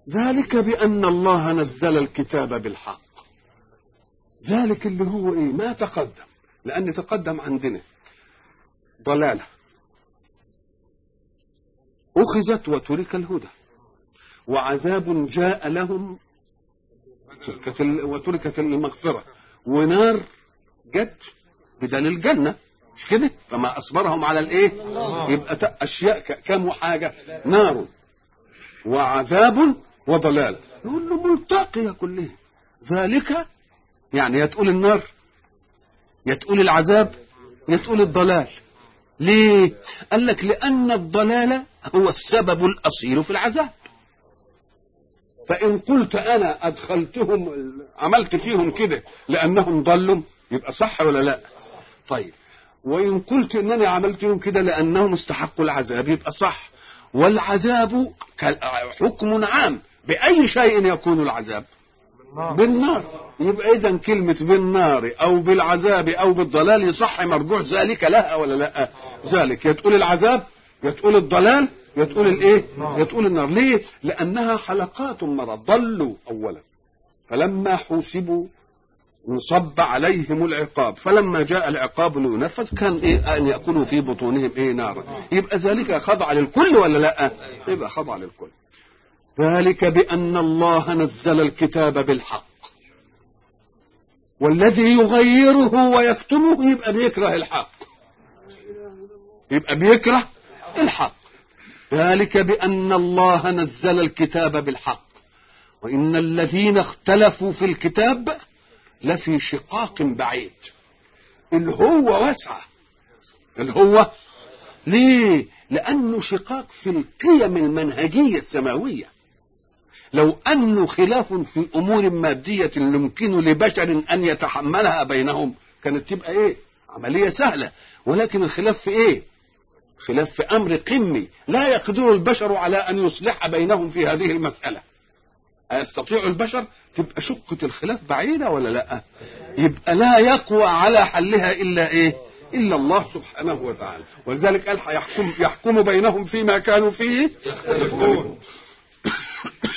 ذلك بأن الله نزل الكتاب بالحق ذلك اللي هو ايه ما تقدم لأن تقدم عندنا ضلالة أخذت وترك الهدى وعذاب جاء لهم تركت ال- وتركت المغفرة ونار جت بدل الجنة مش كده فما أصبرهم على الإيه يبقى ت- أشياء ك- كم حاجة نار وعذاب وضلال نقول له ملتقية كلها ذلك يعني يا تقول النار يا تقول العذاب يا تقول الضلال ليه قال لك لأن الضلال هو السبب الأصيل في العذاب فإن قلت أنا أدخلتهم عملت فيهم كده لأنهم ضلوا يبقى صح ولا لا طيب وإن قلت إنني عملت فيهم كده لأنهم استحقوا العذاب يبقى صح والعذاب ك- حكم عام بأي شيء يكون العذاب بالنار يبقى إذا كلمة بالنار أو بالعذاب أو بالضلال يصح مرجوع ذلك لها ولا لا ذلك يا تقول العذاب يا تقول الضلال يا تقول الايه يا تقول النار ليه لأنها حلقات مرض ضلوا أولا فلما حوسبوا انصب عليهم العقاب فلما جاء العقاب لينفذ كان ايه ان ياكلوا في بطونهم ايه نارا يبقى ذلك خضع للكل ولا لا يبقى خضع للكل ذلك بان الله نزل الكتاب بالحق والذي يغيره ويكتمه يبقى بيكره الحق يبقى بيكره الحق ذلك بان الله نزل الكتاب بالحق وان الذين اختلفوا في الكتاب لفي شقاق بعيد اللي هو واسعة اللي هو ليه لأنه شقاق في القيم المنهجية السماوية لو أنه خلاف في أمور مادية يمكن لبشر أن يتحملها بينهم كانت تبقى إيه عملية سهلة ولكن الخلاف في إيه خلاف في أمر قمي لا يقدر البشر على أن يصلح بينهم في هذه المسألة أيستطيع البشر تبقى شقة الخلاف بعيدة ولا لا يبقى لا يقوى على حلها إلا إيه إلا الله سبحانه وتعالى ولذلك قال يحكم, يحكم بينهم فيما كانوا فيه يختلفون